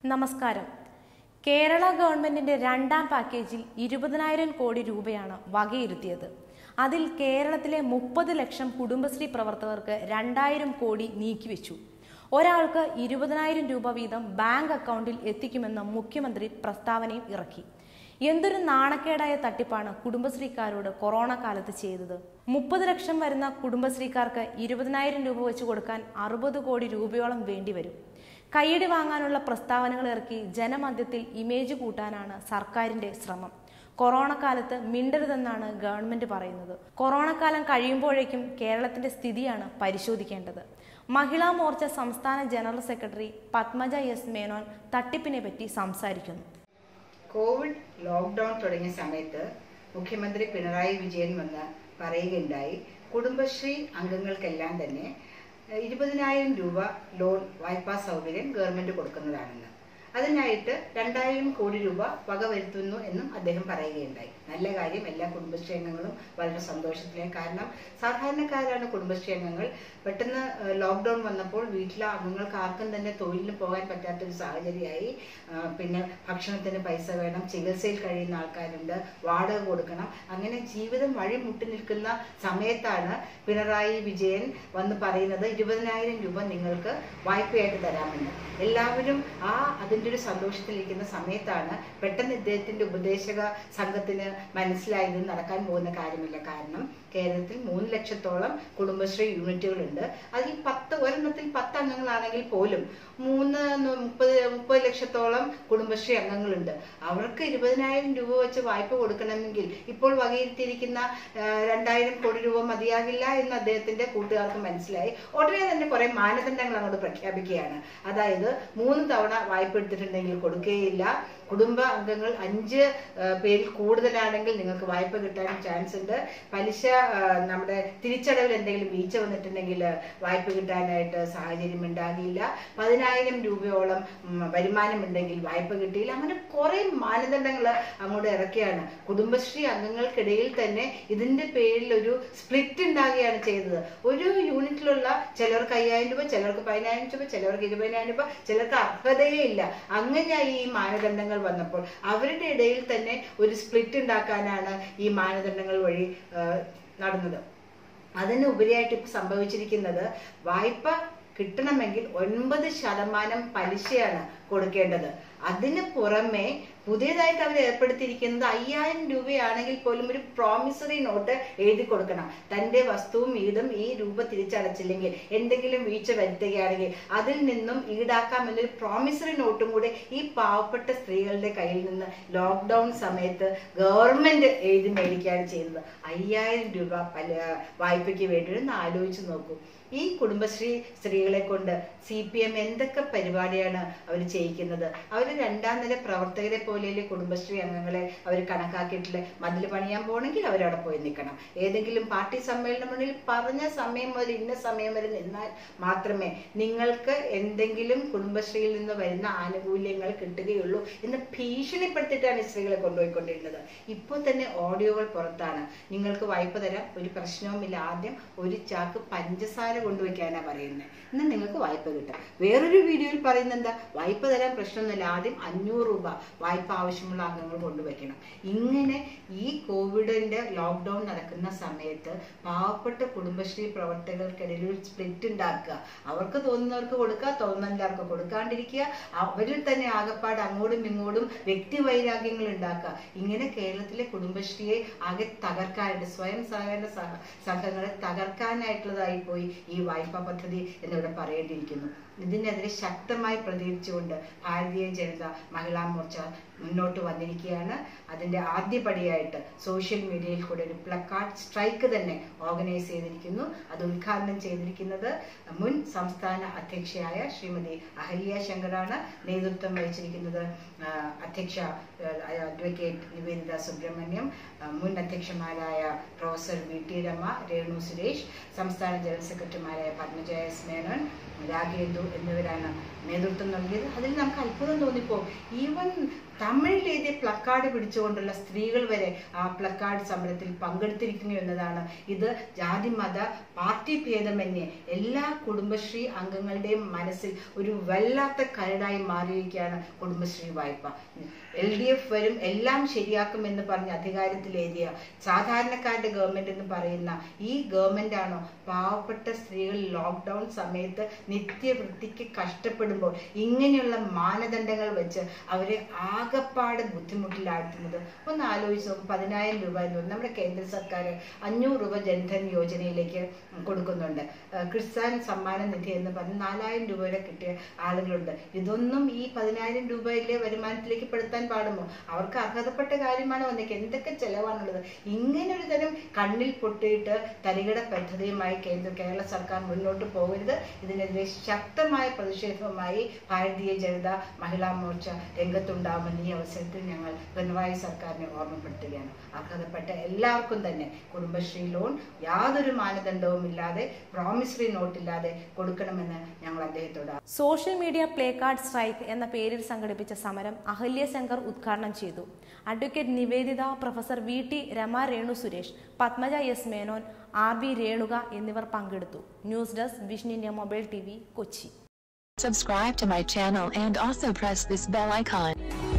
നമസ്കാരം കേരള ഗവൺമെന്റിന്റെ രണ്ടാം പാക്കേജിൽ ഇരുപതിനായിരം കോടി രൂപയാണ് വകയിരുത്തിയത് അതിൽ കേരളത്തിലെ മുപ്പത് ലക്ഷം കുടുംബശ്രീ പ്രവർത്തകർക്ക് രണ്ടായിരം കോടി നീക്കിവെച്ചു ഒരാൾക്ക് ഇരുപതിനായിരം രൂപ വീതം ബാങ്ക് അക്കൗണ്ടിൽ എത്തിക്കുമെന്ന് മുഖ്യമന്ത്രി പ്രസ്താവനയും ഇറക്കി എന്തൊരു നാണക്കേടായ തട്ടിപ്പാണ് കുടുംബശ്രീക്കാരോട് കൊറോണ കാലത്ത് ചെയ്തത് മുപ്പത് ലക്ഷം വരുന്ന കുടുംബശ്രീക്കാർക്ക് ഇരുപതിനായിരം രൂപ വെച്ച് കൊടുക്കാൻ അറുപത് കോടി രൂപയോളം വേണ്ടിവരും കൈയടി വാങ്ങാനുള്ള പ്രസ്താവനകൾ ഇറക്കി ജനമധ്യത്തിൽ ഇമേജ് കൂട്ടാനാണ് സർക്കാരിന്റെ ശ്രമം കൊറോണ കാലത്ത് മിണ്ടരുതെന്നാണ് ഗവൺമെന്റ് പറയുന്നത് കൊറോണ കാലം കഴിയുമ്പോഴേക്കും കേരളത്തിന്റെ സ്ഥിതിയാണ് പരിശോധിക്കേണ്ടത് മഹിളാ മോർച്ച സംസ്ഥാന general secretary Padmaja S Menon തട്ടിപ്പിനെ പറ്റി സംസാരിക്കുന്നു കോവിഡ് ലോക്ക്ഡൌൺ തുടങ്ങിയ സമയത്ത് മുഖ്യമന്ത്രി പിണറായി വിജയൻ വന്ന് പറയുകയുണ്ടായി കുടുംബശ്രീ അംഗങ്ങൾക്കെല്ലാം തന്നെ ഏഹ്, ഇരുപതിനായിരം രൂപ ലോൺ വായ്പാ സൗകര്യം ഗവൺമെന്റ് കൊടുക്കുന്നതാണെന്ന് അതിനായിട്ട് രണ്ടായിരം കോടി രൂപ വകവരുത്തുന്നു എന്നും അദ്ദേഹം പറയുകയുണ്ടായി നല്ല കാര്യം എല്ലാ കുടുംബശ്രീ അംഗങ്ങളും വളരെ സന്തോഷത്തിലായി കാരണം സാധാരണക്കാരാണ് കുടുംബശ്രീ അംഗങ്ങൾ പെട്ടെന്ന് ഏഹ്, ലോക്ക്ഡൌൺ വന്നപ്പോൾ വീട്ടിലെ അംഗങ്ങൾക്ക് ആർക്കും തന്നെ തൊഴിലിന് പോകാൻ പറ്റാത്തൊരു സാഹചര്യമായി ആ, പിന്നെ ഭക്ഷണത്തിന് പൈസ വേണം ചികിത്സയിൽ കഴിയുന്ന ആൾക്കാരുണ്ട് വാടക കൊടുക്കണം അങ്ങനെ ജീവിതം വഴിമുട്ടി നിൽക്കുന്ന സമയത്താണ് പിണറായി വിജയൻ വന്ന് പറയുന്നത് ഇരുപതിനായിരം രൂപ നിങ്ങൾക്ക് വായ്പയായിട്ട് തരാമെന്ന് എല്ലാവരും ആ അതിൻ്റെ ഒരു സന്തോഷത്തിലിരിക്കുന്ന സമയത്താണ് പെട്ടെന്ന് ഇദ്ദേഹത്തിന്റെ ഉപദേശക സംഘത്തിന് മനസ്സിലായത് നടക്കാൻ പോകുന്ന കാര്യമില്ല കാരണം കേരളത്തിൽ മൂന്ന് ലക്ഷത്തോളം കുടുംബശ്രീ യൂണിറ്റുകളുണ്ട് അതിൽ പത്ത് ഒരെണ്ണത്തിൽ പത്ത് അംഗങ്ങളാണെങ്കിൽ പോലും മൂന്ന് ന- മുപ്പത് മുപ്പത് ലക്ഷത്തോളം കുടുംബശ്രീ അംഗങ്ങളുണ്ട് അവർക്ക് ഇരുപതിനായിരം രൂപ വെച്ച് വായ്പ കൊടുക്കണമെങ്കിൽ ഇപ്പോൾ വകയിരുത്തിയിരിക്കുന്ന ആ, രണ്ടായിരം കോടി രൂപ മതിയാകില്ല എന്ന് അദ്ദേഹത്തിന്റെ കൂട്ടുകാർക്ക് മനസ്സിലായി ഉടനെ തന്നെ കുറെ മാനദണ്ഡങ്ങൾ അങ്ങോട്ട് പ്രഖ്യാപിക്കുകയാണ് അതായത് മൂന്ന് തവണ വായ്പ എടുത്തിട്ടുണ്ടെങ്കിൽ കൊടുക്കുകയില്ല കുടുംബ അംഗങ്ങൾ അഞ്ച് ആ, പേരിൽ കൂടുതലാണെങ്കിൽ നിങ്ങൾക്ക് വായ്പ കിട്ടാൻ ചാൻസ് ഉണ്ട് പലിശ ആ, നമ്മുടെ തിരിച്ചടവിൽ എന്തെങ്കിലും വീഴ്ച വന്നിട്ടുണ്ടെങ്കിൽ വായ്പ കിട്ടാനായിട്ട് സാഹചര്യം ഉണ്ടാകില്ല പതിനായിരം രൂപയോളം ഉം, വരുമാനമുണ്ടെങ്കിൽ വായ്പ കിട്ടിയില്ല അങ്ങനെ കുറെ മാനദണ്ഡങ്ങൾ അങ്ങോട്ട് ഇറക്കിയാണ് കുടുംബശ്രീ അംഗങ്ങൾക്കിടയിൽ തന്നെ ഇതിന്റെ പേരിൽ ഒരു സ്പ്ലിറ്റ് ഉണ്ടാകുകയാണ് ചെയ്തത് ഒരു യൂണിറ്റിലുള്ള ചിലർക്ക് അയ്യായിരം രൂപ ചിലർക്ക് പതിനായിരം രൂപ ചിലർക്ക് ഇരുപതിനായിരം രൂപ ചിലർക്ക് അർഹതയേ ഇല്ല അങ്ങനെയായി ഈ മാനദണ്ഡങ്ങൾ വന്നപ്പോൾ അവരുടെ ഇടയിൽ തന്നെ ഒരു സ്പ്ലിറ്റ് ഉണ്ടാക്കാനാണ് ഈ മാനദണ്ഡങ്ങൾ വഴി ആ, നടന്നത് അതിന് ഉപരിയായിട്ട് ഇപ്പൊ സംഭവിച്ചിരിക്കുന്നത് വായ്പ കിട്ടണമെങ്കിൽ ഒൻപത് ശതമാനം പലിശയാണ് കൊടുക്കേണ്ടത് അതിന് പുറമെ പുതിയതായിട്ട് അവർ ഏർപ്പെടുത്തിയിരിക്കുന്നത് അയ്യായിരം രൂപയാണെങ്കിൽ പോലും ഒരു പ്രോമിസറി നോട്ട് എഴുതി കൊടുക്കണം തന്റെ വസ്തുവും വീടും ഈ രൂപ തിരിച്ചടച്ചില്ലെങ്കിൽ എന്തെങ്കിലും വീഴ്ച വരുത്തുകയാണെങ്കിൽ അതിൽ നിന്നും ഈടാക്കാം എന്നൊരു പ്രോമിസറി നോട്ടും കൂടെ ഈ പാവപ്പെട്ട സ്ത്രീകളുടെ കയ്യിൽ നിന്ന് ലോക്ക്ഡൌൺ സമയത്ത് ഗവൺമെന്റ് എഴുതി മേടിക്കുകയാണ് ചെയ്തത് അയ്യായിരം രൂപ പല വായ്പയ്ക്ക് വേണ്ടി ഒന്ന് ആലോചിച്ച് നോക്കൂ ഈ കുടുംബശ്രീ സ്ത്രീകളെ കൊണ്ട് സി പി എം എന്തൊക്കെ പരിപാടിയാണ് അവർ ചെയ്യിക്കുന്നത് അവർ രണ്ടാം നില പ്രവർത്തകരെ പോലെയല്ലേ കുടുംബശ്രീ അംഗങ്ങളെ അവർ കണക്കാക്കിയിട്ടില്ല മതിൽ പണിയാൻ പോകണമെങ്കിൽ അവരവിടെ പോയി നിൽക്കണം ഏതെങ്കിലും പാർട്ടി സമ്മേളനം മുന്നിൽ പറഞ്ഞ സമയം മുതൽ ഇന്ന സമയം വരെ നിന്നാൽ മാത്രമേ നിങ്ങൾക്ക് എന്തെങ്കിലും കുടുംബശ്രീയിൽ നിന്ന് വരുന്ന ആനുകൂല്യങ്ങൾ കിട്ടുകയുള്ളൂ എന്ന് ഭീഷണിപ്പെടുത്തിയിട്ടാണ് ഈ സ്ത്രീകളെ കൊണ്ടുപോയിക്കൊണ്ടിരുന്നത് ഇപ്പോൾ തന്നെ ഓഡിയോകൾ പുറത്താണ് നിങ്ങൾക്ക് വായ്പ തരാം ഒരു പ്രശ്നവുമില്ല ആദ്യം ഒരു ചാക്ക് പഞ്ചസാര കൊണ്ടുവയ്ക്കാനാ പറയുന്നത് എന്നാൽ നിങ്ങൾക്ക് വായ്പ കിട്ടും വേറൊരു വീഡിയോയിൽ പറയുന്നത് എന്താ വായ്പ തരാൻ പ്രശ്നമൊന്നുമില്ല ആദ്യം അഞ്ഞൂറ് രൂപ വായ്പ ആവശ്യമുള്ള അംഗങ്ങൾ കൊണ്ടുവയ്ക്കണം ഇങ്ങനെ ഈ കോവിഡിന്റെ ലോക്ക്ഡൌൺ നടക്കുന്ന സമയത്ത് പാവപ്പെട്ട കുടുംബശ്രീ പ്രവർത്തകർക്കിടയിൽ ഒരു സ്പ്ലിറ്റ് ഉണ്ടാക്കുക അവർക്ക് തോന്നുന്നവർക്ക് കൊടുക്കുക തോന്നുന്നവർക്ക് കൊടുക്കാണ്ടിരിക്കുക അവരിൽ തന്നെ ആകപ്പാട് അങ്ങോട്ടും ഇങ്ങോട്ടും വ്യക്തി വൈരാഗ്യങ്ങൾ ഉണ്ടാക്കുക ഇങ്ങനെ കേരളത്തിലെ കുടുംബശ്രീയെ ആകെ തകർക്കാനായിട്ട് സ്വയം സഹകരണ സഹ- സംഘങ്ങളെ തകർക്കാനായിട്ടുള്ളതായി പോയി ഈ വായ്പാ പദ്ധതി എന്നിവിടെ പറയേണ്ടിയിരിക്കുന്നു ഇതിനെതിരെ ശക്തമായി പ്രതികരിച്ചുകൊണ്ട് ഭാരതീയ ജനത മഹിളാ മോർച്ച മുന്നോട്ട് വന്നിരിക്കുകയാണ് അതിന്റെ ആദ്യപടിയായിട്ട് സോഷ്യൽ മീഡിയയിൽ കൂടെ ഒരു പ്ലക്കാർഡ് സ്ട്രൈക്ക് തന്നെ ഓർഗനൈസ് ചെയ്തിരിക്കുന്നു അത് ഉദ്ഘാടനം ചെയ്തിരിക്കുന്നത് മുൻ സംസ്ഥാന അധ്യക്ഷയായ ശ്രീമതി അഹല്യ ശങ്കറാണ് നേതൃത്വം വഹിച്ചിരിക്കുന്നത് ആ, അധ്യക്ഷ ആ, അഡ്വക്കേറ്റ് നിവേദിത സുബ്രഹ്മണ്യം ആ, മുൻ അധ്യക്ഷന്മാരായ professor V T Rama Renu Suresh സംസ്ഥാന ജനറൽ സെക്രട്ടറിമാരായ പത്മജ എസ് മേനോൻ രാഗേന്ദു റാവു എന്നിവരാണ് നേതൃത്വം നൽകിയത് അതിൽ നമുക്ക് അത്ഭുതം തോന്നിപ്പോ ഈവൻ തമിഴിൽ എഴുതിയ പ്ലക്കാർഡ് പിടിച്ചുകൊണ്ടുള്ള സ്ത്രീകൾ വരെ ആ പ്ലക്കാർഡ് സമരത്തിൽ പങ്കെടുത്തിരിക്കുന്നു എന്നതാണ് ഇത് ജാതി മത പാർട്ടി ഭേദമന്യേ എല്ലാ കുടുംബശ്രീ അംഗങ്ങളുടെയും മനസ്സിൽ ഒരു വല്ലാത്ത കരടായി മാറിയിരിക്കുകയാണ് കുടുംബശ്രീ വായ്പ എൽ ഡി എഫ് വരും എല്ലാം ശരിയാക്കുമെന്ന് പറഞ്ഞ് അധികാരത്തിലേറിയ സാധാരണക്കാരുടെ ഗവൺമെന്റ് എന്ന് പറയുന്ന ഈ ഗവൺമെന്റ് ആണോ പാവപ്പെട്ട സ്ത്രീകൾ ലോക്ക്ഡൌൺ സമയത്ത് നിത്യവൃത്തിക്ക് കഷ്ടപ്പെടുമ്പോൾ ഇങ്ങനെയുള്ള മാനദണ്ഡങ്ങൾ വെച്ച് അവരെ ആകപ്പാട് ബുദ്ധിമുട്ടിലാഴ്ത്തുന്നത് ഒന്ന് ആലോചിച്ച് നോക്കും പതിനായിരം രൂപ എന്ന് പറഞ്ഞാൽ നമ്മുടെ കേന്ദ്ര സർക്കാർ അഞ്ഞൂറ് രൂപ ജൻധൻ യോജനയിലേക്ക് കൊടുക്കുന്നുണ്ട് ഏഹ് കിസാൻ സമ്മാന നിധി എന്ന് പറഞ്ഞ് നാലായിരം രൂപ വരെ കിട്ടിയ ആളുകളുണ്ട് ഇതൊന്നും ഈ പതിനായിരം രൂപയിലെ വരുമാനത്തിലേക്ക് പെടുത്താൻ പാടുമോ അവർക്ക് അർഹതപ്പെട്ട കാര്യമാണ് വന്നേക്ക് എന്തൊക്കെ ചെലവാണുള്ളത് ഇങ്ങനെ ഒരു തരം കണ്ണിൽ പൊട്ടിയിട്ട് തരികിട പദ്ധതിയുമായി കേന്ദ്ര കേരള സർക്കാർ മുന്നോട്ട് പോകരുത് ഇതിനെതിരെ ശക്തമായ പ്രതിഷേധവുമായി ഭാരതീയ ജനത മഹിളാ മോർച്ച രംഗത്തുണ്ടാകുമെന്ന് ഈ അവസരത്തിൽ ഞങ്ങൾ പിണറായി സർക്കാരിനെ ഓർമ്മപ്പെടുത്തുകയാണ് അർഹതപ്പെട്ട എല്ലാവർക്കും തന്നെ കുടുംബശ്രീ ലോൺ യാതൊരു മാനദണ്ഡവും ഇല്ലാതെ പ്രോമിസറി നോട്ടില്ലാതെ കൊടുക്കണമെന്ന് ഞങ്ങൾ അദ്ദേഹത്തോട് social media placard strike എന്ന പേരിൽ സംഘടിപ്പിച്ച സമരം അഹല്യ ശങ്കർ ഉദ്ഘാടനം ചെയ്തു advocate Nivedita professor V T Rama Renu Suresh Padmaja S Menon R B Renuka എന്നിവർ പങ്കെടുത്തു news desk vision India mobile T Kochi Subscribe to my channel and also press this bell icon.